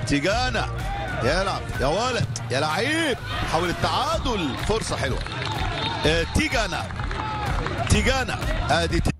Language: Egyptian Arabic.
تيجانا يلعب يا ولد يا لعيب حاول التعادل فرصة حلوة آه، تيجانا تيجانا ادي